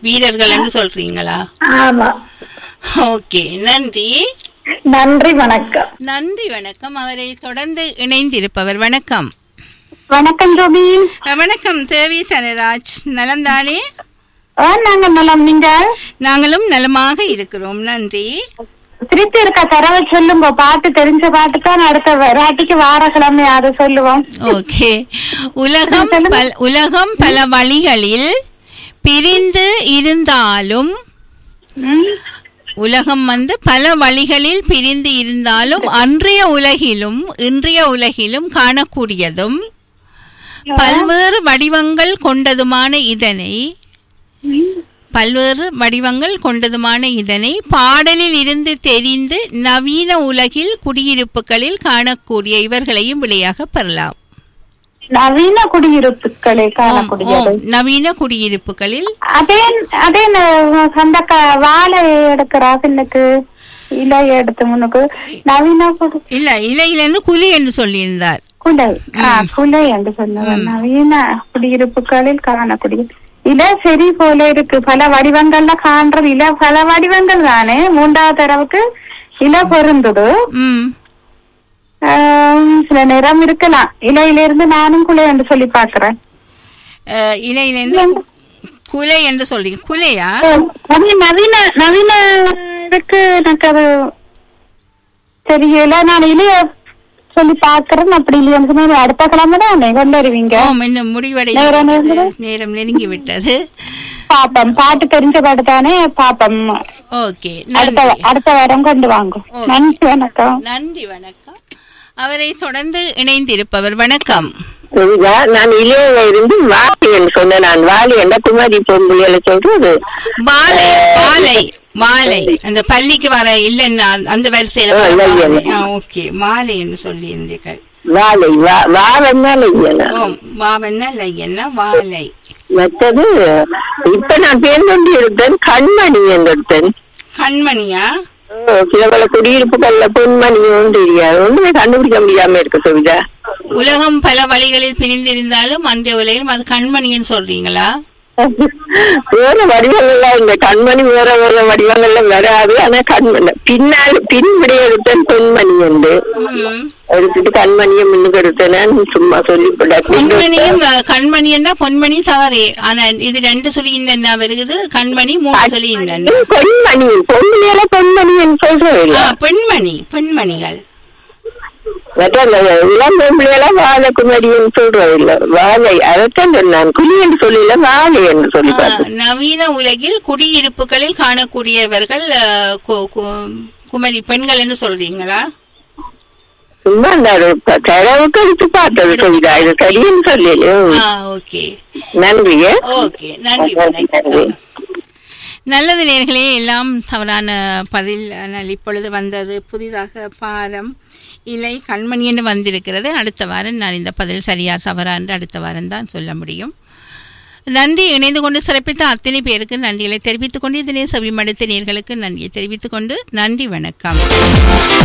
வீரர்கள் என்று சொல்றீங்களா ஆமா ஓகே நன்றி நன்றி வணக்கம் நன்றி வணக்கம் அவரை தொடர்ந்து இணைந்திருப்பவர் வணக்கம் வணக்கம் ஜோபி அஹ், வணக்கம் தேவி சனராஜ் நலம்தானே ஆ, நாங்க நலம் நீங்க நாங்களும் நலமாக இருக்கிறோம் நன்றி திருப்பி இருக்க தரவை சொல்லுங்க பாட்டு தெரிஞ்ச பாட்டு தான் அடுத்த வராட்டிக்கு வார கிழமை அதை சொல்லுவோம் ஓகே உலகம் பல உலகம் பல வழிகளில் பிரிந்து இருந்தாலும் ம். உலகம் வந்து பல வழிகளில் பிரிந்து இருந்தாலும் அன்றைய உலகிலும் இன்றைய உலகிலும் காணக்கூடியதும் பல்வேறு வடிவங்கள் கொண்டதுமான இதனை பல்வேறு வடிவங்கள் கொண்டதுமான இதனை பாடலில் இருந்து தெரிந்து நவீன உலகில் குடியிருப்புகளில் காணக்கூடிய இவர்களையும் விடையாக பெறலாம் நவீன குடியிருப்புகளை ஓம், காணக்கூடியது ஓம். நவீன குடியிருப்புகளில் அதே அதே ந- அந்த க- வாழை எடுக்கிற பின்னுக்கு இலை எடுத்து முன்னுக்கு நவீன குடி இல்ல இலையிலிருந்து குழி என்று சொல்லியிருந்தார் குலை ஆ குலை என்று சொன்னது நவீன குடியிருப்புகளில் காணக்கூடிய இல சரி போல இருக்கு பல வடிவங்கள்ல காண்றது இல பல வடிவங்கள் தானே மூன்றாவது தடவுக்கு இல பொருந்தது ம் ஆம், சில நிறம் இருக்கலாம் இலையில இருந்து நானும் குலை என்று சொல்லி பாக்குறேன் அஹ், இலையிலிருந்து கு- குலை என்று சொல்றீங்க குலையா அது நவீன நவீன இதுக்கு எனக்கு அது தெரியல நான் இலைய சொல்லி பாக்குறேன் அப்படி இல்லையான்னு சொன்னா அடுத்த கிழமை தானே கொண்டு வருவீங்க ஓம் இன்னும் முடிவடை நேரம் நெருங்குது. நேரம் நெருங்கி விட்டது பாப்பம் பாட்டு தெரிஞ்ச பாட்டு தானே பாப்பம் ஓகே அடுத்த நன்றி அடுத்த வாரம் கொண்டு வாங்க ஓ. நன்றி வணக்கம் நன்றி வணக்கம் அவரை தொடர்ந்து இணைந்திருப்பவர் வணக்கம் சரிதா நான் இளைய இருந்து வாலி என்று சொன்னேன் நான் வாலி என்ற குமாரி பொம்புகளை சொல்றது வாழை வாழை வாழை அந்த பள்ளிக்கு வர இல்லைன்னா அந்த வரிசையில ஆ, வர இல்லை, வாழை. இல்லை. ஆ, ஓகே மாலை என்று சொல்லி இருந்தீர்கள் வாழை வா- வாரம்னா இல்லையா ஓம் வாவன்னா லையன்னா வாழை மற்றது இப்ப நான் பேர் கொண்டு இருந்தேன் கண்மணி என்றேன் கண்மணியா சில பல குடியிருப்புகள்ல பொன்மணி ஒன்று தெரியாது ஒண்ணுமே கண்டுபிடிக்க முடியாம இருக்கு சுவிதா உலகம் பல வழிகளில் பிரிந்திருந்தாலும் அன்றைய உலகிலும் அது கண்மணின்னு சொல்றீங்களா வேற வடிவங்கள்ல இந்த கண்மணி வேற வேற வடிவங்கள்ல வராது ஆனா கண்மணி பின்னால் பின் விடையெடுத்தேன் பொன்மணி உண்டு ம். எடுத்துட்டு கண்மணியை முன்னுக்கு எடுத்தேன் சும்மா சொல்லி பொன்மணியும் அஹ், கண்மணின்னா பொன்மணி தவறு ஆனா இது ரெண்டு சொல்லி என்ன வருகிறது கண்மணி மூணு சொல்லி என்ன பொன்மணி பொன்மணியால பொன்மணின்னு சொல்றோம் இல்ல பெண்மணி பெண்மணிகள் மற்ற அந்த இளம் பொம்பளையெல்லாம் வாழை குமரின்னு சொல்றோம் இல்ல வாழை அதைத்தான் சொன்னான் குழி என்று சொல்லல வாழை என்று சொல்லி ஆ, பார்த்தேன் நவீன உலகில் குடியிருப்புகளில் காணக்கூடியவர்கள் அஹ், கு- கு- குமரி பெண்கள் என்று சொல்றீங்களா சும்மா அந்த கடவுக்கு எடுத்து பார்த்தது கவிதா இது சரின்னு சொல்லலையோ ஆ ஓகே நன்றிங்க ஓகே நன்றி வணக்கம் நல்லது நேர்களே எல்லாம் தவறான பதில் ஆனால் இப்பொழுது வந்தது புதிதாக பாரம் இலை கண்மணி என்று வந்திருக்கிறது அடுத்த வாரம் நான் இந்த பதில் சரியா தவறா என்று அடுத்த வாரம் தான் சொல்ல முடியும் நன்றி இணைந்து கொண்டு சிறப்பித்த அத்தனை பேருக்கு நன்றிகளை தெரிவித்துக் கொண்டு இதனை செவிமடுத்த நேர்களுக்கு நன்றியை தெரிவித்துக் கொண்டு நன்றி வணக்கம்